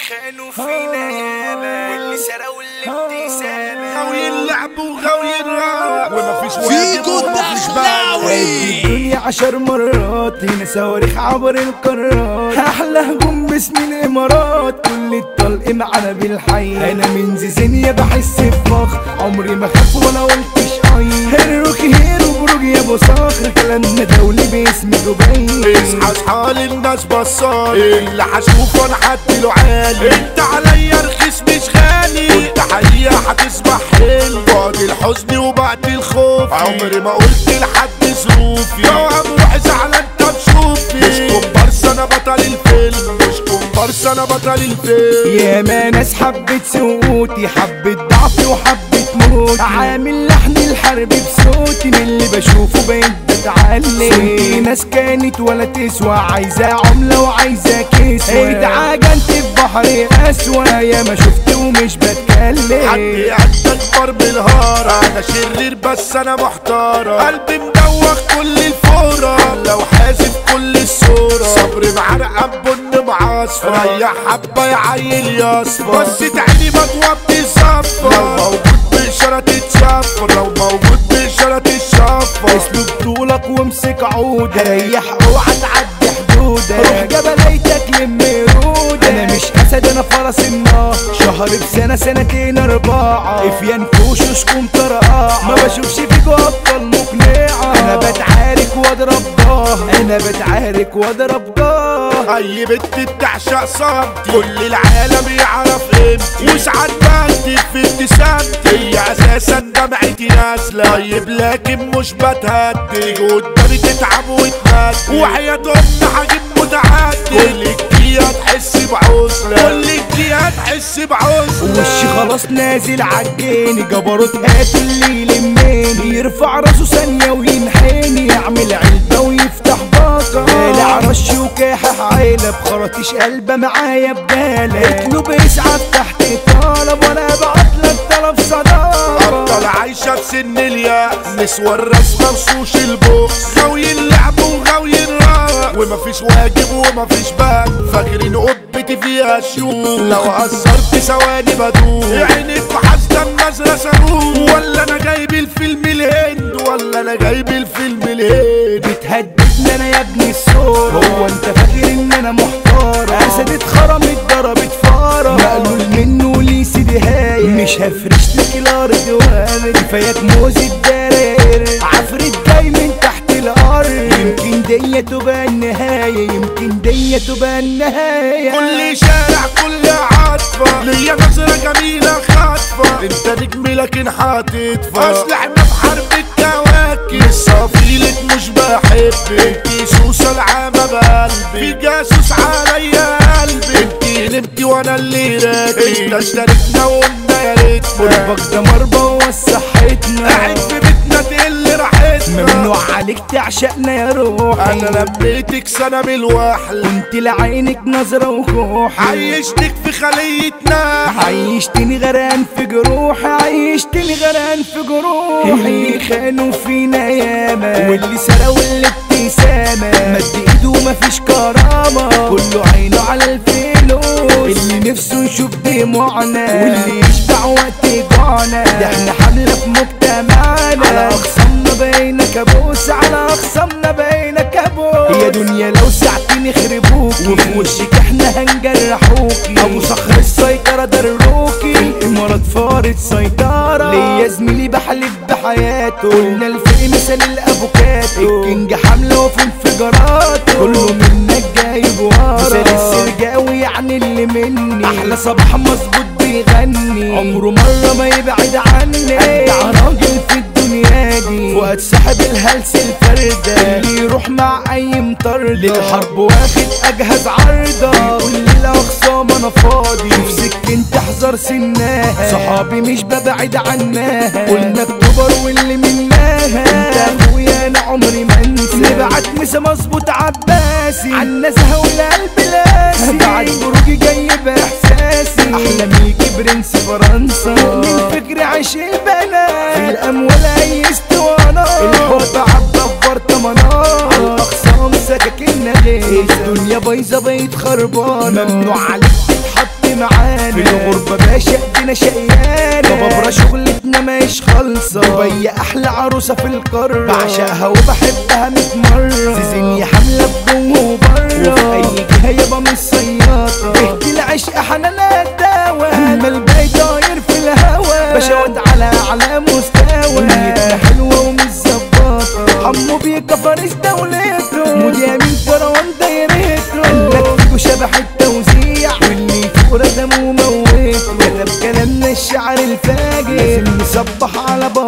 خانوا فينا ياما واللي سرقوا الابتسامة غاوي اللعب وغاوي الراب ومفيش فيكو واجب ومفيش الدخلاوي الدنيا عشر مرات هنا صواريخ عبر القارات احلى هجوم باسم الامارات كل الطلق معانا بالحي انا من زيزينيا بحس بفخر عمري ما خاف ولا قلتش اي هيروك هيرو بروج يا ابو صخر كلامنا دولي باسم دبي اصحى اصحى للناس بصالي اللي هشوفه انا هديله عالي انت عليا رخيص مش غالي وانت حقيقة هتصبح حلو بعد الحزن وبعد الخوف عمري ما قلت لحد ظروفي لو هروح زعلان طب شوفي مش كومبارس انا بطل الفيلم مش كومبارس انا بطل الفيلم يا ما ناس حبت سقوطي حبت ضعفي وحبت موتي عامل لحن الحرب بصوتي من اللي بشوفه بقيت بتعلم صوتي ناس كانت ولا تسوى عايزة عملة وعايزة كسوة اتعجنت في بحر أسوأ يا ما شفت ومش بتكلم حد قد اكبر بالهارة انا شرير بس انا محتارة قلبي مدوخ كل الفورة لو حاسب كل الصورة صبري معرقة بن معصفر ريح حبة يا عيل يصفر بس تعيني مطوة بتصفر لو موجود بإشارة تتشفر لو موجود بإشارة تتشفر اسلوب طولك وامسك عود ريح اوعى تعدي حدودك روح جبليتك لم رود انا مش اسد انا فرس النار شهر بسنه سنتين اربعه افيان كوشوشكم طرقاعه ما بشوفش فيكوا ابطال مقنعه انا بتعارك واضرب ضاه انا بتعارك واضرب ضاه اي بنت بتعشق صمتي كل العالم يعرف قيمتي وساعات بكتب في ابتسامتي هي اساسا دمعتي نازله طيب لكن مش بتهدي تيجي قدامي تتعب وتمد وحياة امي هجيب متعدي كل جديد هتحس بعزله كل جديد هتحس بعزله وشي خلاص نازل عجاني جبروت هات اللي يلماني يرفع راسه ثانية وينحني يعمل علبة ويفتح باقة طالع رش وكاحح عيلة بخراطيش قلبة معايا بجالة اطلب اسعف تحت طلب وانا بعتلك طلب صداقة افضل عايشة في سن اليأس نسوى الرسمة وشوش البوكس غاوي اللعب وغاوي الراب ومفيش واجب ومفيش باك فاكرين قبتي فيها شيوخ لو قصرت ثواني بدوخ عينك وحاسة النظرة صاروخ ولا انا جايب الفيلم الهند ولا انا جايب الفيلم الهند بتهددني انا يا ابني الصورة هو انت فاكر ان انا محتارة اسد اتخرمت ضربت فارة مقلول منه ليه سيدي هاية مش هفرش لك الارض وامد كفاياك موز الدراير عفريت جاي من تحت الارض يمكن دي تبقى النهاية يمكن دي تبقى النهاية كل شارع كل عاطفة ليا نظرة جميلة خاطفة انت نجم لكن هتدفى اسلحنا في حرب الكواكب الصفيلك مش بحبك انتي سوسة العامة بقلبي في جاسوس عليا قلبي انتي نمتي وانا اللي راكب انت اشتركنا وقلنا يا ريتنا قربك ده مربى وصحتنا قاعد في بيتنا تقل راحتنا ممنوع عليك تعشقنا يا روحي انا لميتك سنة بالوحل كنت لعينك نظرة وكوح عيشتك في خليتنا عيشتني غرقان في جروحي عيشتني غرقان في جروحي خانوا فينا ياما واللي سرقوا الابتسامة مد ايده مفيش كرامة كله عينه على الفلوس اللي نفسه يشوف دموعنا واللي يشبع وقت جوعنا ده احنا حملة في مجتمعنا على اخصامنا بقينا كابوس على اخصامنا بقينا كابوس يا دنيا لو ساعتين يخربوكي وفي وشك احنا هنجرحوكي ابو صخر السيطرة دروكي الامارات فارت سيطرة ليا زميلي بحلف بحياته قلنا الفرق مثل الافوكاتو الكينج حملة وفي انفجاراته كله منك جايب ورا مثال السرجاوي يعني اللي مني احلى صباح مظبوط بيغني عمره مرة ما يبعد عني ابدع راجل في الدنيا دي فؤاد صاحب الهلس الفردة اللي يروح مع اي مطردة للحرب واخد اجهز عرضة كل الاخصام انا فاضي شوف سكين تحذر سناها صحابي مش ببعد عناها قلنا اكتوبر واللي مناها انت اخويا انا عمري ما انسى نبعت مسا مظبوط عباسي عالنزهة والقلب لاسي بعد بروجي جاي باحساسي احلى ميكي برنس فرنسا من فكري عيش البنات في الاموال اي اسطوانة الحب عبى في برطمانات الاخصام سكاكين غير الدنيا بايظه بقيت خربانه ممنوع عليك تتحط اللي معانا في الغربة باشا ايدينا شقيانة بابرا شغلتنا مش خالصة دبي احلى عروسة في القارة بعشقها وبحبها ميت مرة زيزيني حاملة بجوه وبره وفي اي جهة يابا مش صياطة اهدي العشق حنانها الدواء اما الباقي طاير في الهوا بشاوت على اعلى مستوى نيتنا حلوة ومش ظباطة حمو بيكا فارس دولته مذيع من كروان دايرته قالك فيكو شبح التوزيع واللي فوق ردم وموته كتب كلامنا الشعر الفاجر لازم نصبح على